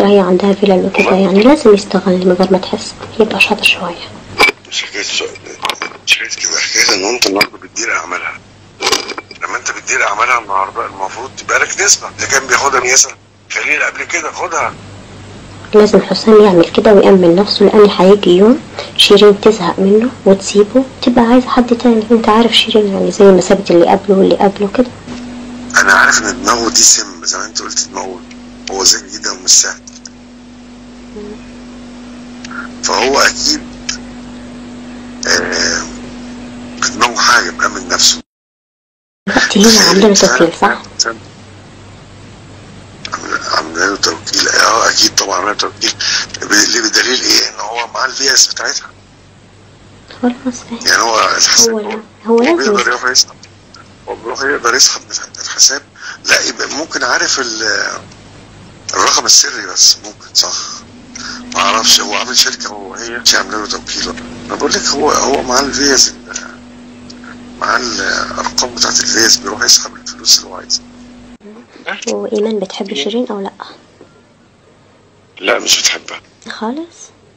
هي عندها فيلل وكده يعني لازم يستغل من غير ما تحس يبقى شاطر شوية مش حكايه سؤال مش حكايه كده حكايه ان انت النهارده بتدير اعمالها لما انت بتدير اعمالها النهارده المفروض تبقى لك نسبه اللي كان بياخدها ميسر خليل قبل كده خدها لازم حسام يعمل كده ويأمن نفسه لأن هيجي يوم شيرين تزهق منه وتسيبه تبقى عايزة حد تاني انت عارف شيرين يعني زي ما سابت اللي قبله واللي قبله كده انا عارف ان دماغه دي سم زي ما انت قلت دماغه هو ذكي جدا ومش سهل فهو اكيد آه، في دماغه حاجه مأمن نفسه دلوقتي هنا عندنا توكيل صح؟ عامله له توكيل اه اكيد طبعا عامله له توكيل اللي بدليل ايه ان هو معاه الفيز بتاعتها خلاص فاهم يعني هو هو الحساب لا هو هو لازم بيقدر يستغل. يروح يسحب هو بيروح يقدر يسحب من الحساب لا يبقى ممكن عارف ال- الرقم السري بس ممكن صح ما اعرفش هو عامل شركه هو هي مش عامله له توكيل انا بقول لك هو هو معاه الفيز معاه الارقام بتاعت الفيز بيروح يسحب الفلوس اللي هو عايزها وإيمان بتحب شيرين أو لأ؟ لا مش بتحبها خالص؟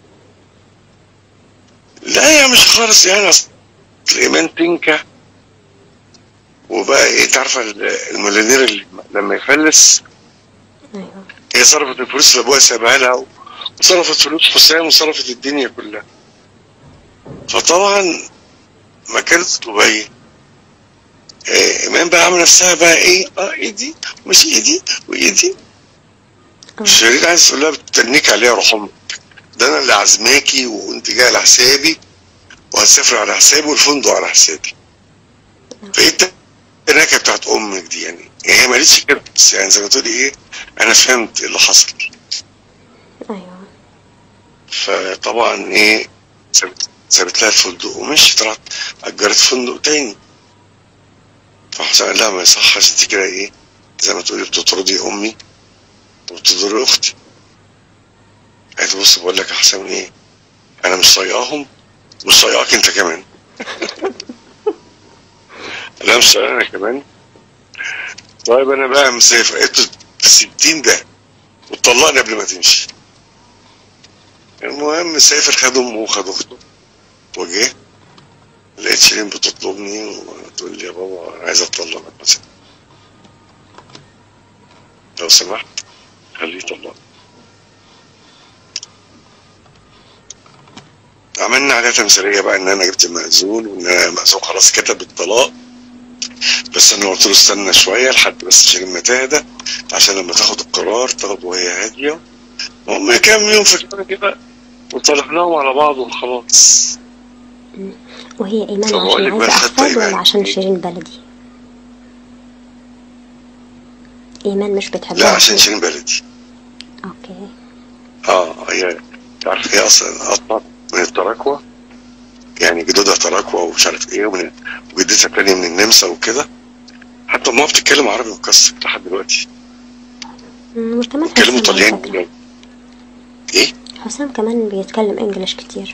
لا يا مش خالص يعني اصل الايمان تنكه وبقى ايه تعرف المليونير اللي لما يفلس أيوه هي صرفت الفلوس اللي ابوها سابها لها وصرفت فلوس حسام وصرفت الدنيا كلها فطبعا ما كانت دبي إيه، ايمان بقى عامله نفسها بقى ايه اه ايه دي مش ايه دي وايه دي آه. شريك عايز تقول لها بتتنك عليها روح امك ده انا اللي عازماكي وانت جايه على حسابي وهتسافر على حسابي والفندق على حسابي فايه التناكه بتاعت امك دي يعني هي ما قالتش كده بس يعني زي ما تقولي ايه انا فهمت اللي حصل أيوه فطبعا ايه سابت سابت لها الفندق ومشيت راحت اجرت فندق تاني فحسام قال لها ما يصحش انت كده ايه زي ما تقولي بتطردي امي وبتضري اختي قالت بص بقول لك يا حسام ايه انا مش طايقاهم مش طايقاك انت كمان لا مش طايقاك انا كمان طيب انا بقى مسافر قلت له سبتين ده وتطلقني قبل ما تمشي المهم سافر خد امه وخد اخته وجه لقيت شيرين بتطلبني وتقول لي يا بابا انا عايز اتطلق مثلا لو سمحت خليه يطلق عملنا عليها تمثيليه بقى ان انا جبت المأذون وان انا المأذون خلاص كتب الطلاق بس انا قلت له استنى شويه لحد بس شيرين ما تهدى عشان لما تاخد القرار تاخده وهي هاديه هم كام يوم في الشهر كده وصالحناهم على بعض وخلاص وهي إيمان فبقول عشان لك عايزة بقى خدت أحفاد ولا إيمان. عشان شيرين بلدي؟ إيمان مش بتحبها لا عشان شيرين بلدي أوكي اه هي تعرف هي اصلا اصلا من التراكوة يعني جدودها تراكوة ومش عارف ايه ومن وجدتها التانية من النمسا وكده حتى امها بتتكلم عربي مكسر لحد دلوقتي مم، وكمان بيتكلموا حسام على طلياني فكرة. ايه حسام كمان بيتكلم انجلش كتير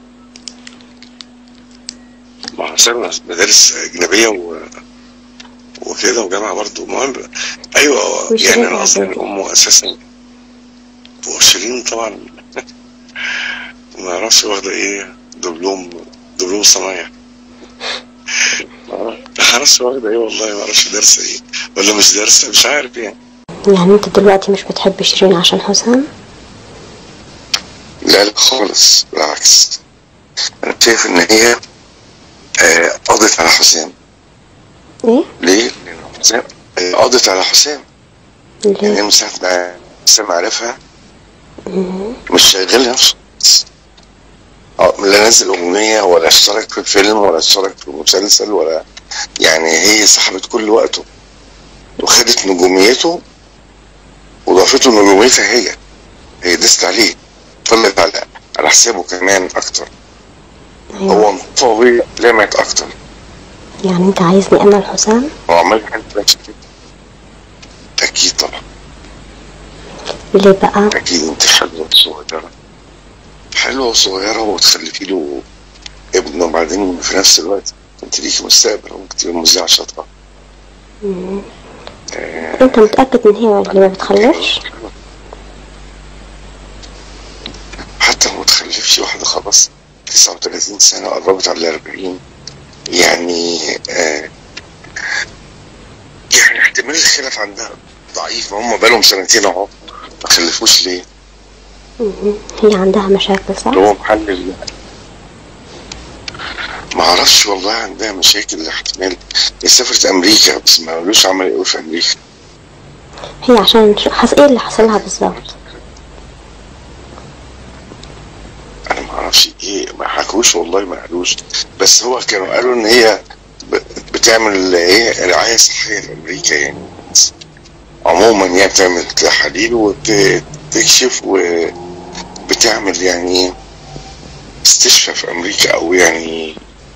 مع حسام مدارس اجنبية و وكده وجامعة برضه مهم ايوه وشيرين يعني انا اصلا إعدادي. امه اساسا وشيرين طبعا ما اعرفش واخده ايه دبلوم دبلوم صنايع ما اعرفش واخده ايه والله ما اعرفش دارسه ايه ولا مش دارسه مش عارف يعني يعني انت دلوقتي مش بتحب شيرين عشان حسام لا لا خالص بالعكس انا شايف ان هي آه، قضت على حسام ايه ليه؟ لان حسام آه، قضت على حسام يعني هي ليه من ساعه ما حسام عرفها مم. مش شاغل نفسه اه لا نزل اغنيه ولا اشترك في فيلم ولا اشترك في مسلسل ولا يعني هي سحبت كل وقته وخدت نجوميته وضافته نجوميتها هي هي دست عليه فضلت على على حسابه كمان اكتر ايوه هو طويل لمعت اكتر يعني انت عايزني انا لحسام هو عمال يحب نفسه كده. اكيد طبعا ليه بقى اكيد انت حلوه وصغيره حلوه وصغيره وتخلفي له ابن وبعدين في نفس الوقت انت ليكي مستقبل وممكن تبقى مذيعه شاطره مم. آه، انت متأكد ان هي اللي ما بتخلفش خلاص 39 سنة قربت على 40 يعني آه يعني احتمال الخلف عندها ضعيف ما هم بقالهم سنتين اهو ما خلفوش ليه؟ مهم. هي عندها مشاكل صح؟ اللي هو محل ال- ما اعرفش والله عندها مشاكل احتمال هي سافرت امريكا بس ما قالوش عمل ايه في امريكا هي عشان شو- حس... ايه اللي حصل لها بالظبط؟ انا ما اعرفش ايه ما حكوش والله ما قالوش بس هو كانوا قالوا ان هي ب- بتعمل ايه رعايه صحيه في امريكا يعني عموما يعني بتعمل تحاليل وتكشف وبتعمل يعني استشفاء في امريكا او يعني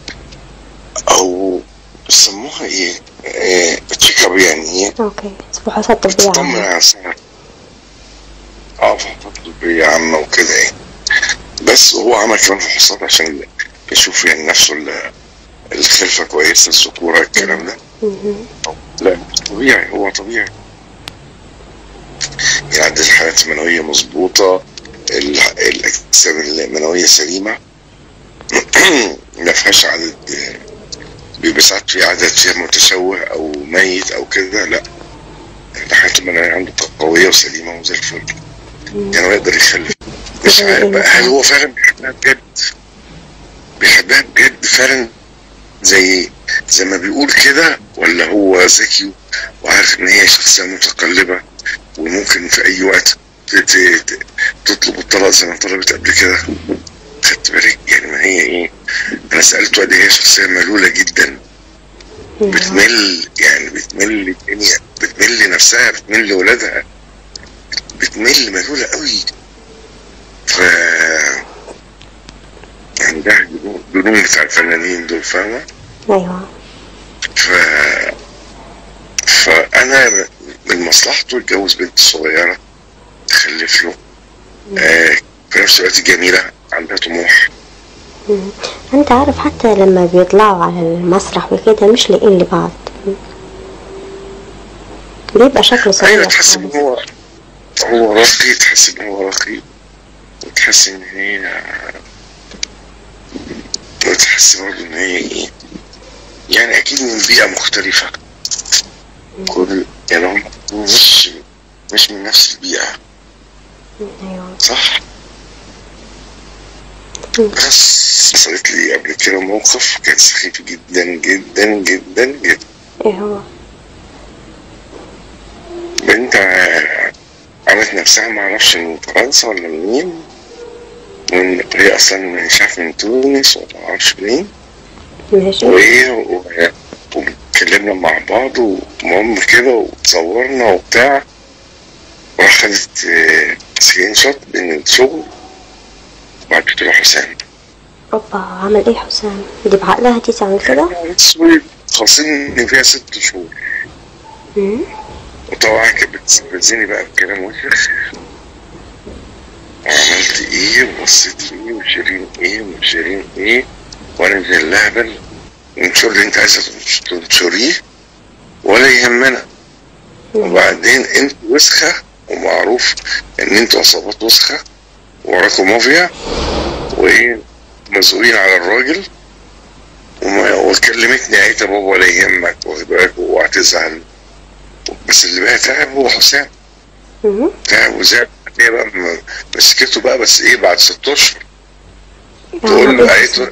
او بيسموها ايه, إيه تشيك اب يعني ايه اوكي فحوصات طبية بتطمن عامة. على سنة اه فحوصات طبية عامة وكده يعني بس هو عمل كمان فحوصات عشان يشوف يعني نفسه ال- الخلفة كويسة الذكورة الكلام ده مهم. لا طبيعي هو طبيعي يعني عدد الحالات المنوية مظبوطة ال- الأجسام المنوية سليمة ما فيهاش عدد بيبقى ساعات في عدد فيها متشوه أو ميت أو كده لا الحالات المنوية عنده قوية وسليمة وزي الفل يعني هو يقدر يخلف مش عارف بقى هل هو فعلا بيحبها بجد بيحبها بجد فعلا زي زي ما بيقول كده ولا هو ذكي وعارف ان هي شخصية متقلبة وممكن في اي وقت ت- ت- ت- تطلب الطلاق زي ما طلبت قبل كده خدت بالك يعني ما هي ايه انا سألته قد إيه هي شخصية ملولة جدا بتمل يعني بتمل الدنيا بتمل نفسها بتمل ولادها بتمل ملولة قوي ف عندها جنون جنون بتاع الفنانين دول فاهمة ايوه ف فأنا من مصلحته يتجوز بنت صغيرة تخلف له آه في نفس الوقت جميلة عندها طموح مم. انت عارف حتى لما بيطلعوا على المسرح وكده مش لاقين لبعض بيبقى شكله سيء أيوة تحس إن خالص. هو هو راقي تحس إن هو راقي وتحس إن هي وتحس برضه إن هي إيه يعني أكيد من بيئة مختلفة كل يعني هم مش مش من نفس البيئة ايوه صح مم. بس حصلت لي قبل كده موقف كان سخيف جدا جدا جدا جدا ايه هو بنت ع- عملت نفسها معرفش من فرنسا ولا منين وإن هي أصلا مش عارف من تونس ولا معرفش منين ماشي وإيه و- واتكلمنا مع بعض ومهم كده وتصورنا وبتاع وراح خدت آه، سكرين شوت من الشغل وبعتت له حسام اوبا عمل ايه حسام دي بعقلها دي تعمل كده اسود خاصين ان فيها ست شهور مم. وطبعا كانت بتستفزني بقى بكلام وسخ وعملت ايه وبصيت ايه وشيرين ايه وشيرين ايه وانا زي اللهبل انشر اللي انت عايزه تنشريه ولا يهمنا وبعدين انت وسخه ومعروف ان انتوا عصابات وسخه وراكم مافيا وايه مسؤولين على الراجل وما وكلمتني قالت يا بابا ولا يهمك واخد بالك وهتزعل بس اللي بقى تعب هو حسام مم. تعب وزعل هي بقى م- مسكته بقى بس ايه بعد ست اشهر تقول عمل له إيه قالت له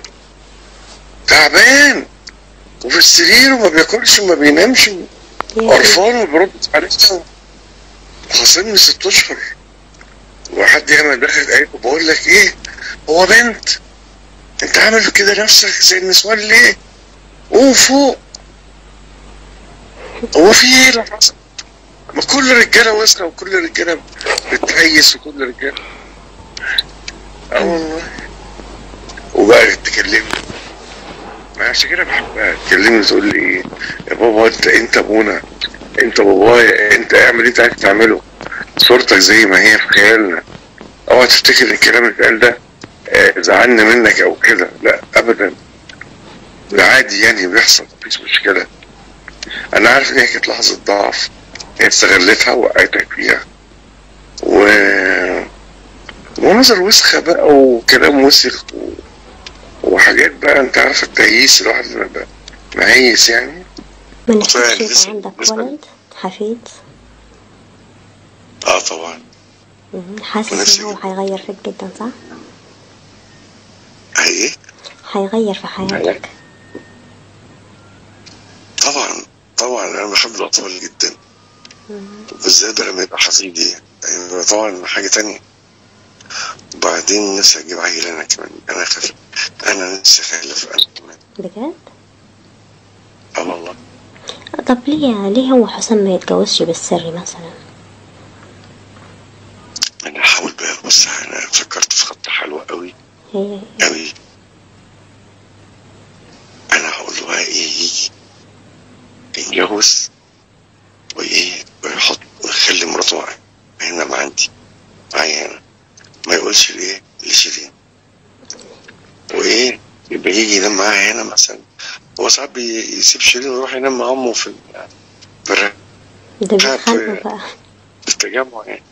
تعبان وفي السرير وما بياكلش وما بينامش يا قرفان وما بيردش عليها خاصمني ست اشهر وحد يعمل دخل قالت له بقول لك ايه هو بنت انت عامل كده نفسك زي النسوان ليه؟ قوم فوق هو في ايه اللي حصل؟ ما كل الرجاله وسخه وكل الرجاله بتهيس وكل الرجاله اه والله وبقى تكلمني ما عشان كده بحبها تكلمني تقول لي ايه يا بابا انت انت ابونا انت بابايا انت اعمل اللي انت عايز تعمله صورتك زي ما هي في خيالنا اوعى تفتكر ان الكلام اللي اتقال ده آه، زعلني منك او كده لا ابدا ده عادي يعني بيحصل مفيش مشكله انا عارف ان هي كانت لحظه ضعف هي استغلتها ووقعتك فيها و مناظر وسخة بقى وكلام وسخ و... وحاجات بقى انت عارف التهييس الواحد لما بقى مهيس يعني ما نفسكش فعلا يبقى لسه- عندك لسه- ولد حفيد اه طبعا مم. حاسس ونفسي ان هو هيغير فيك جدا صح؟ هي ايه هيغير في حياتك طبعا طبعا انا بحب الاطفال جدا بالذات لما يبقى حفيدي يعني طبعا حاجة تانية وبعدين نفسي اجيب عيل انا كمان انا خف انا نفسي اخلف انا كمان بجد؟ اه والله طب ليه ليه هو حسام ما يتجوزش بالسر مثلا؟ انا هحاول بقى بص انا فكرت في خطة حلوة قوي هي قوي انا هقول له بقى ايه يجي يتجوز وايه ويحط ويخلي مراته معايا هنا مع عندي معايا هنا ما يقولش لايه لشيرين وايه يبقى يجي ينام معاها هنا مثلا هو ساعات بيسيب شيرين ويروح ينام مع امه في ال- في الر- ده خاف- بيتخانقوا بقى في التجمع يعني